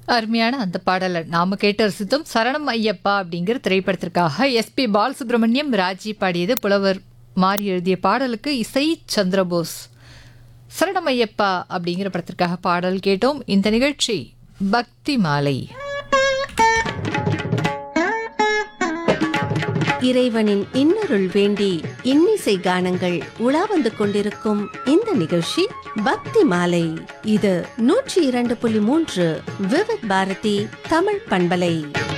அருமையான அந்த பாடலை நாம கேட்டு ரசித்தோம் சரணம் ஐயப்பா அப்படிங்கிற திரைப்படத்திற்காக எஸ்பி பாலசுப்ரமணியம் ராஜி பாடியது புலவர் மாறி எழுதிய பாடலுக்கு இசை சந்திரபோஸ் சரணம் ஐயப்பா அப்படிங்கிற படத்திற்காக பாடல் கேட்டோம் இந்த நிகழ்ச்சி பக்தி மாலை இறைவனின் இன்னருள் வேண்டி இன்னிசை கானங்கள் உலா வந்து கொண்டிருக்கும் இந்த நிகழ்ச்சி பக்தி மாலை இது நூற்றி இரண்டு புள்ளி மூன்று விவித் பாரதி தமிழ் பண்பலை